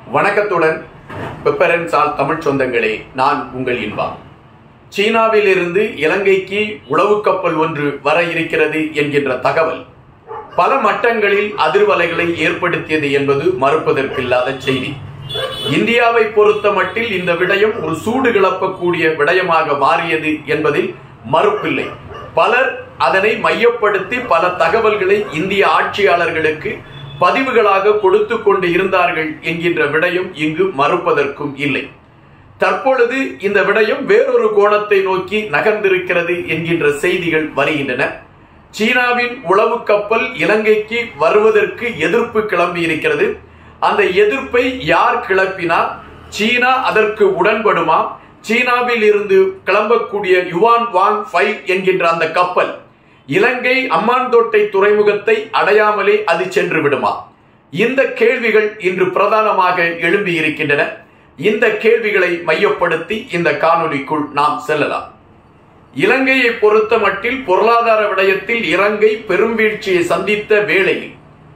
வணக்கத்துடன் பெப்பரன்சால் தமிழ் சொந்தங்களே நான் உங்கள் இன்பா சீனாவில் இருந்து இலங்கைக்கு உளவு கப்பல் ஒன்று வர இருக்கிறது என்கின்ற தகவல் பல மட்டங்களில் அதிர்வலைகளை ஏற்படுத்தியது என்பது மறுப்பதற்கில்லாத செய்தி இந்தியாவை பொறுத்த மட்டில் இந்த விடயம் ஒரு சூடு கிளப்பக்கூடிய விடயமாக மாறியது என்பதில் மறுப்பில்லை பலர் அதனை மையப்படுத்தி பல தகவல்களை இந்திய ஆட்சியாளர்களுக்கு பதிவுகளாக கொடுத்து கொண்டு இருந்தார்கள் என்கின்ற விடயம் இங்கு மறுப்பதற்கும் இல்லை தற்பொழுது இந்த விடயம் வேறொரு கோணத்தை நோக்கி நகர்ந்திருக்கிறது என்கின்ற செய்திகள் வருகின்றன சீனாவின் உளவு கப்பல் இலங்கைக்கு வருவதற்கு எதிர்ப்பு கிளம்பி இருக்கிறது அந்த எதிர்ப்பை யார் கிளப்பினால் சீனா அதற்கு உடன்படுமா சீனாவில் இருந்து கிளம்பக்கூடிய யுவான் வாங் ஃபைவ் என்கின்ற அந்த கப்பல் இலங்கை அம்மாந்தோட்டை துறைமுகத்தை அடையாமலே அது சென்று விடுமா இந்த கேள்விகள் இன்று பிரதானமாக எழும்பி இருக்கின்றன இந்த கேள்விகளை மையப்படுத்தி இந்த காணொலிக்குள் நாம் செல்லலாம் இலங்கையை பொறுத்த மட்டில் பொருளாதார விடயத்தில் இலங்கை பெரும் வீழ்ச்சியை சந்தித்த வேளையில்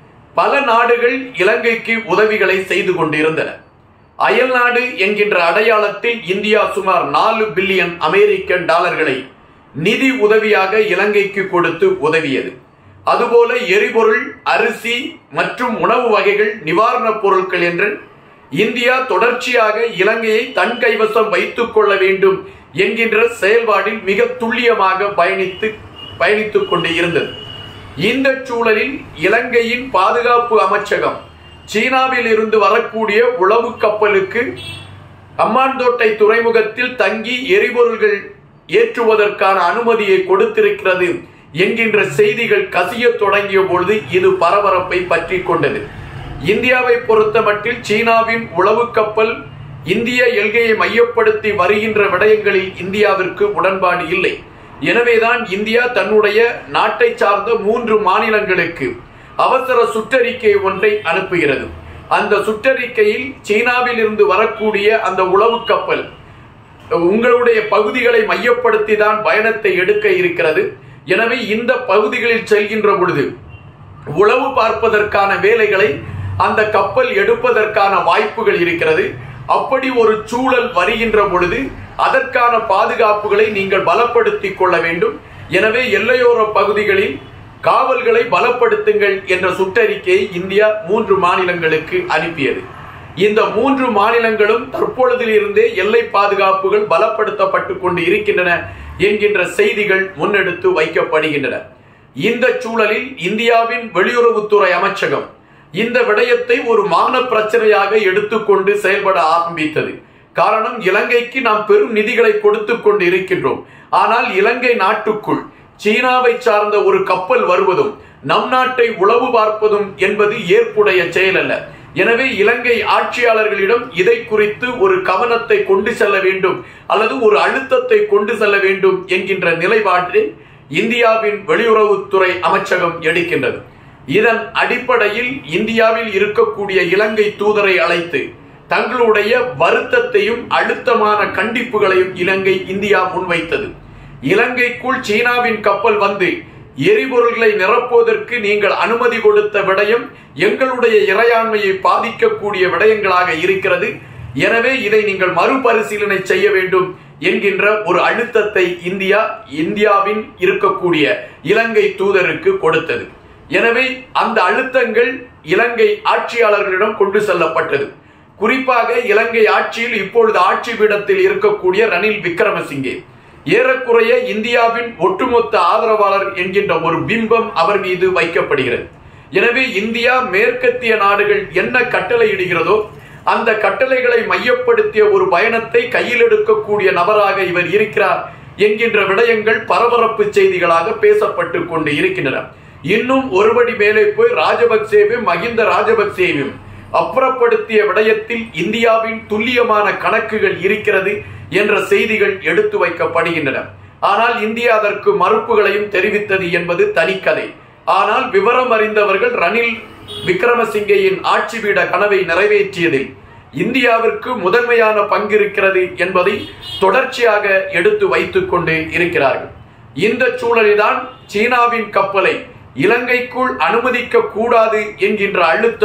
பல நாடுகள் இலங்கைக்கு உதவிகளை செய்து கொண்டிருந்தன அயல் நாடு என்கின்ற அடையாளத்தில் இந்தியா சுமார் நாலு பில்லியன் அமெரிக்கன் டாலர்களை நிதி உதவியாக இலங்கைக்கு கொடுத்து உதவியது அதுபோல எரிபொருள் அரிசி மற்றும் உணவு வகைகள் நிவாரணப் பொருட்கள் என்று இந்தியா தொடர்ச்சியாக இலங்கையை தன் கைவசம் வைத்துக் கொள்ள வேண்டும் என்கின்ற செயல்பாடில் மிக துல்லியமாக பயணித்து பயணித்துக் கொண்டு இருந்தது இந்த சூழலில் இலங்கையின் பாதுகாப்பு அமைச்சகம் சீனாவில் இருந்து வரக்கூடிய உளவு கப்பலுக்கு அம்மாந்தோட்டை துறைமுகத்தில் தங்கி எரிபொருள்கள் ஏற்றுவதற்கான அனுமதியை கொடுத்திருக்கிறது என்கின்ற செய்திகள் கசிய தொடங்கிய பொழுது இது பரபரப்பை பற்றி கொண்டது இந்தியாவை பொறுத்த மட்டில் சீனாவின் உளவு கப்பல் இந்திய எல்கையை மையப்படுத்தி வருகின்ற விடயங்களில் இந்தியாவிற்கு உடன்பாடு இல்லை எனவேதான் இந்தியா தன்னுடைய நாட்டை சார்ந்த மூன்று மாநிலங்களுக்கு அவசர சுற்றறிக்கை ஒன்றை அனுப்புகிறது அந்த சுற்றறிக்கையில் சீனாவில் இருந்து வரக்கூடிய அந்த உளவு கப்பல் உங்களுடைய பகுதிகளை மையப்படுத்தி தான் பயணத்தை எடுக்க இருக்கிறது எனவே இந்த பகுதிகளில் செல்கின்ற பொழுது உளவு பார்ப்பதற்கான வேலைகளை அந்த கப்பல் எடுப்பதற்கான வாய்ப்புகள் இருக்கிறது அப்படி ஒரு சூழல் வருகின்ற பொழுது அதற்கான பாதுகாப்புகளை நீங்கள் பலப்படுத்திக் கொள்ள வேண்டும் எனவே எல்லையோர பகுதிகளில் காவல்களை பலப்படுத்துங்கள் என்ற சுற்றறிக்கையை இந்தியா மூன்று மாநிலங்களுக்கு அனுப்பியது இந்த மூன்று மாநிலங்களும் தற்பொழுதிலிருந்தே எல்லை பாதுகாப்புகள் பலப்படுத்தப்பட்டு கொண்டு இருக்கின்றன என்கின்ற செய்திகள் முன்னெடுத்து வைக்கப்படுகின்றன இந்த சூழலில் இந்தியாவின் வெளியுறவுத்துறை அமைச்சகம் இந்த விடயத்தை ஒரு மான பிரச்சனையாக எடுத்துக்கொண்டு செயல்பட ஆரம்பித்தது காரணம் இலங்கைக்கு நாம் பெரும் நிதிகளை கொடுத்து கொண்டு இருக்கின்றோம் ஆனால் இலங்கை நாட்டுக்குள் சீனாவை சார்ந்த ஒரு கப்பல் வருவதும் நம் நாட்டை உளவு பார்ப்பதும் என்பது ஏற்புடைய செயல் அல்ல எனவே இலங்கை ஆட்சியாளர்களிடம் இதை குறித்து ஒரு கவனத்தை கொண்டு செல்ல வேண்டும் அல்லது ஒரு அழுத்தத்தை கொண்டு செல்ல வேண்டும் என்கின்ற நிலைப்பாட்டை இந்தியாவின் வெளியுறவுத்துறை அமைச்சகம் எடுக்கின்றது இதன் அடிப்படையில் இந்தியாவில் இருக்கக்கூடிய இலங்கை தூதரை அழைத்து தங்களுடைய வருத்தத்தையும் அழுத்தமான கண்டிப்புகளையும் இலங்கை இந்தியா முன்வைத்தது இலங்கைக்குள் சீனாவின் கப்பல் வந்து எரிபொருள்களை நிரப்புவதற்கு நீங்கள் அனுமதி கொடுத்த விடயம் எங்களுடைய இறையாண்மையை பாதிக்கக்கூடிய விடயங்களாக இருக்கிறது எனவே இதை நீங்கள் மறுபரிசீலனை செய்ய வேண்டும் என்கின்ற ஒரு அழுத்தத்தை இந்தியா இந்தியாவின் இருக்கக்கூடிய இலங்கை தூதருக்கு கொடுத்தது எனவே அந்த அழுத்தங்கள் இலங்கை ஆட்சியாளர்களிடம் கொண்டு செல்லப்பட்டது குறிப்பாக இலங்கை ஆட்சியில் இப்பொழுது ஆட்சி பீடத்தில் இருக்கக்கூடிய ரணில் விக்ரமசிங்கே ஏறக்குறைய இந்தியாவின் ஒட்டுமொத்த ஆதரவாளர் என்கின்ற ஒரு பிம்பம் அவர் மீது வைக்கப்படுகிறது எனவே இந்தியா மேற்கத்திய நாடுகள் என்ன கட்டளையிடுகிறதோ அந்த கட்டளைகளை மையப்படுத்திய ஒரு பயணத்தை கையில் எடுக்கக்கூடிய நபராக இவர் இருக்கிறார் என்கின்ற விடயங்கள் பரபரப்பு செய்திகளாக பேசப்பட்டு கொண்டு இருக்கின்றன இன்னும் ஒருபடி மேலே போய் ராஜபக்சேவும் மகிந்த ராஜபக்சேவும் அப்புறப்படுத்திய விடயத்தில் இந்தியாவின் துல்லியமான கணக்குகள் இருக்கிறது என்ற செய்திகள் எடுத்து வைக்கப்படுகின்றன ஆனால் இந்தியா அதற்கு மறுப்புகளையும் தெரிவித்தது என்பது தனிக்கதை ஆனால் விவரம் அறிந்தவர்கள் ரணில் விக்ரமசிங்கையின் ஆட்சி பீட கனவை நிறைவேற்றியதில் இந்தியாவிற்கு முதன்மையான பங்கு இருக்கிறது என்பதை தொடர்ச்சியாக எடுத்து வைத்துக் கொண்டு இருக்கிறார்கள் இந்த சூழலில்தான் சீனாவின் கப்பலை இலங்கைக்குள் அனுமதிக்க கூடாது என்கின்ற அழுத்தம்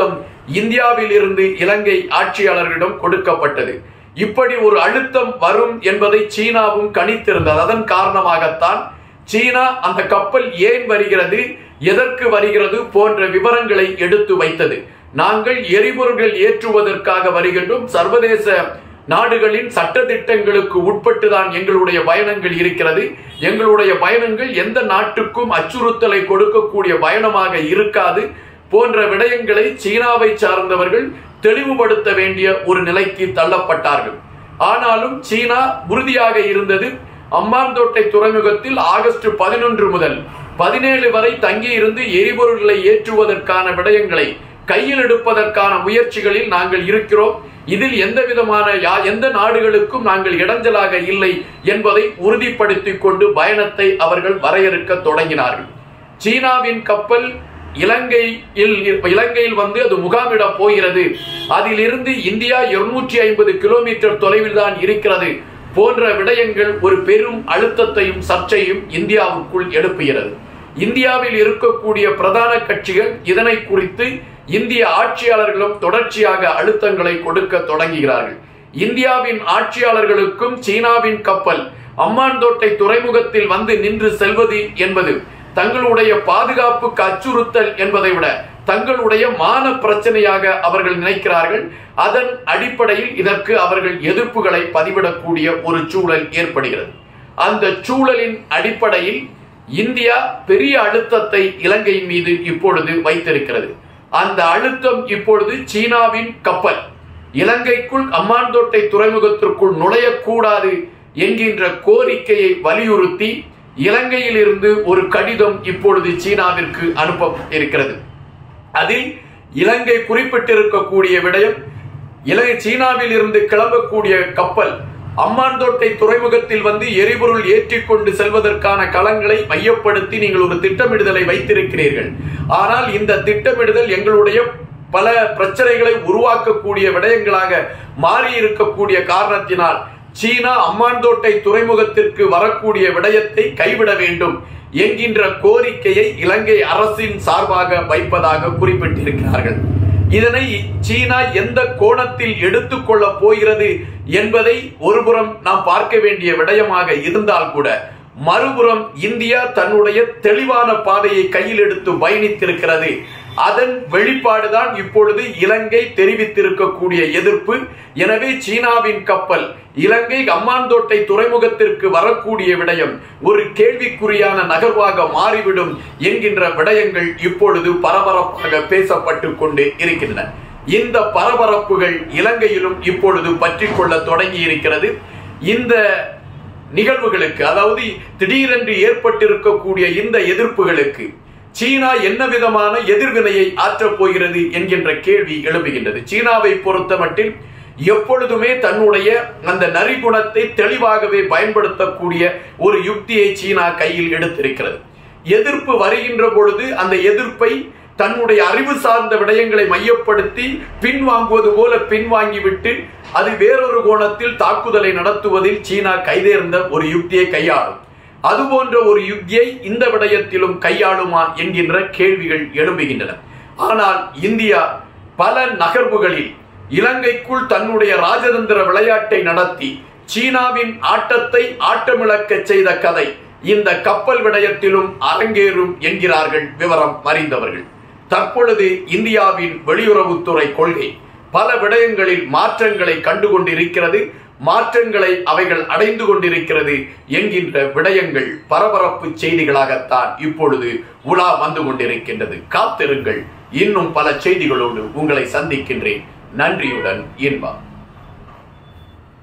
இந்தியாவில் இருந்து இலங்கை ஆட்சியாளர்களிடம் கொடுக்கப்பட்டது இப்படி ஒரு அழுத்தம் வரும் என்பதை சீனாவும் கணித்திருந்தது அதன் காரணமாகத்தான் சீனா அந்த கப்பல் ஏன் வருகிறது எதற்கு வருகிறது போன்ற விவரங்களை எடுத்து வைத்தது நாங்கள் எரிபொருள்கள் ஏற்றுவதற்காக வருகின்றோம் சர்வதேச நாடுகளின் சட்ட திட்டங்களுக்கு உட்பட்டுதான் எங்களுடைய பயணங்கள் இருக்கிறது எங்களுடைய பயணங்கள் எந்த நாட்டுக்கும் அச்சுறுத்தலை கொடுக்கக்கூடிய பயணமாக இருக்காது போன்ற விடயங்களை சீனாவை சார்ந்தவர்கள் தெளிவுபடுத்த வேண்டிய ஒரு நிலைக்கு தள்ளப்பட்டார்கள் ஆனாலும் சீனா உறுதியாக இருந்தது அம்மாந்தோட்டை துறைமுகத்தில் ஆகஸ்ட் பதினொன்று முதல் பதினேழு வரை தங்கியிருந்து எரிபொருள்களை ஏற்றுவதற்கான விடயங்களை கையில் எடுப்பதற்கான முயற்சிகளில் நாங்கள் இருக்கிறோம் இதில் எந்த விதமான யா- எந்த நாடுகளுக்கும் நாங்கள் இடைஞ்சலாக இல்லை என்பதை உறுதிப்படுத்திக் கொண்டு பயணத்தை அவர்கள் வரையறுக்க தொடங்கினார்கள் சீனாவின் கப்பல் இலங்கையில் இலங்கையில் வந்து அது முகாமிட போகிறது அதிலிருந்து இந்தியா இருநூற்றி ஐம்பது கிலோமீட்டர் தொலைவில் தான் இருக்கிறது போன்ற விடயங்கள் ஒரு பெரும் அழுத்தத்தையும் சர்ச்சையும் இந்தியாவுக்குள் எழுப்புகிறது இந்தியாவில் இருக்கக்கூடிய பிரதான கட்சிகள் இதனை குறித்து இந்திய ஆட்சியாளர்களும் தொடர்ச்சியாக அழுத்தங்களை கொடுக்க தொடங்குகிறார்கள் இந்தியாவின் ஆட்சியாளர்களுக்கும் சீனாவின் கப்பல் அம்மாந்தோட்டை துறைமுகத்தில் வந்து நின்று செல்வது என்பது தங்களுடைய பாதுகாப்புக்கு அச்சுறுத்தல் என்பதை விட தங்களுடைய மான பிரச்சனையாக அவர்கள் நினைக்கிறார்கள் அதன் அடிப்படையில் இதற்கு அவர்கள் எதிர்ப்புகளை பதிவிடக்கூடிய ஒரு சூழல் ஏற்படுகிறது அந்த சூழலின் அடிப்படையில் இந்தியா பெரிய அழுத்தத்தை இலங்கை மீது இப்பொழுது வைத்திருக்கிறது அந்த அழுத்தம் இப்பொழுது சீனாவின் கப்பல் இலங்கைக்குள் அம்மாந்தோட்டை துறைமுகத்திற்குள் நுழையக்கூடாது என்கின்ற கோரிக்கையை வலியுறுத்தி இலங்கையில் இருந்து ஒரு கடிதம் இப்பொழுது சீனாவிற்கு அனுப்ப இருக்கிறது அதில் இலங்கை குறிப்பிட்டிருக்கக்கூடிய விடயம் இலங்கை சீனாவில் இருந்து கிளம்பக்கூடிய கப்பல் அம்மாந்தோட்டை துறைமுகத்தில் வந்து எரிபொருள் ஏற்றிக்கொண்டு செல்வதற்கான களங்களை மையப்படுத்தி நீங்கள் ஒரு திட்டமிடுதலை வைத்திருக்கிறீர்கள் ஆனால் இந்த திட்டமிடுதல் எங்களுடைய பல பிரச்சனைகளை உருவாக்கக்கூடிய விடயங்களாக மாறி இருக்கக்கூடிய காரணத்தினால் சீனா அம்மாந்தோட்டை துறைமுகத்திற்கு வரக்கூடிய விடயத்தை கைவிட வேண்டும் என்கின்ற கோரிக்கையை இலங்கை அரசின் சார்பாக வைப்பதாக குறிப்பிட்டிருக்கிறார்கள் இதனை சீனா எந்த கோணத்தில் எடுத்துக்கொள்ள போகிறது என்பதை ஒருபுறம் நாம் பார்க்க வேண்டிய விடயமாக இருந்தால் கூட மறுபுறம் இந்தியா தன்னுடைய தெளிவான பாதையை கையில் எடுத்து பயணித்திருக்கிறது அதன் வெளிப்பாடுதான் இப்பொழுது இலங்கை தெரிவித்திருக்கக்கூடிய எதிர்ப்பு எனவே சீனாவின் கப்பல் இலங்கை அம்மாந்தோட்டை துறைமுகத்திற்கு வரக்கூடிய விடயம் ஒரு கேள்விக்குறியான நகர்வாக மாறிவிடும் என்கின்ற விடயங்கள் இப்பொழுது பரபரப்பாக பேசப்பட்டு கொண்டு இருக்கின்றன இந்த பரபரப்புகள் இலங்கையிலும் இப்பொழுது பற்றி கொள்ள தொடங்கி இருக்கிறது இந்த நிகழ்வுகளுக்கு அதாவது திடீரென்று ஏற்பட்டிருக்கக்கூடிய இந்த எதிர்ப்புகளுக்கு சீனா என்ன விதமான எதிர்வினையை ஆற்றப் போகிறது என்கின்ற கேள்வி எழுப்புகின்றது சீனாவை பொறுத்தமட்டில் எப்பொழுதுமே தன்னுடைய அந்த நரிகுணத்தை தெளிவாகவே பயன்படுத்தக்கூடிய ஒரு யுக்தியை சீனா கையில் எடுத்திருக்கிறது எதிர்ப்பு வருகின்ற பொழுது அந்த எதிர்ப்பை தன்னுடைய அறிவு சார்ந்த விடயங்களை மையப்படுத்தி பின்வாங்குவது போல பின்வாங்கிவிட்டு அது வேறொரு கோணத்தில் தாக்குதலை நடத்துவதில் சீனா கைதேர்ந்த ஒரு யுக்தியை கையாளும் அதுபோன்ற ஒரு யுக்தியை இந்த விடயத்திலும் கையாளுமா என்கின்ற கேள்விகள் எழும்புகின்றன ஆனால் இந்தியா பல நகர்வுகளில் இலங்கைக்குள் தன்னுடைய ராஜதந்திர விளையாட்டை நடத்தி சீனாவின் ஆட்டத்தை ஆட்டமிழக்க செய்த கதை இந்த கப்பல் விடயத்திலும் அரங்கேறும் என்கிறார்கள் விவரம் அறிந்தவர்கள் தற்பொழுது இந்தியாவின் வெளியுறவுத்துறை கொள்கை பல விடயங்களில் மாற்றங்களை கண்டுகொண்டிருக்கிறது மாற்றங்களை அவைகள் அடைந்து கொண்டிருக்கிறது என்கின்ற விடயங்கள் பரபரப்பு செய்திகளாகத்தான் இப்பொழுது உலா வந்து கொண்டிருக்கின்றது காத்திருங்கள் இன்னும் பல செய்திகளோடு உங்களை சந்திக்கின்றேன் நன்றியுடன் இன்பா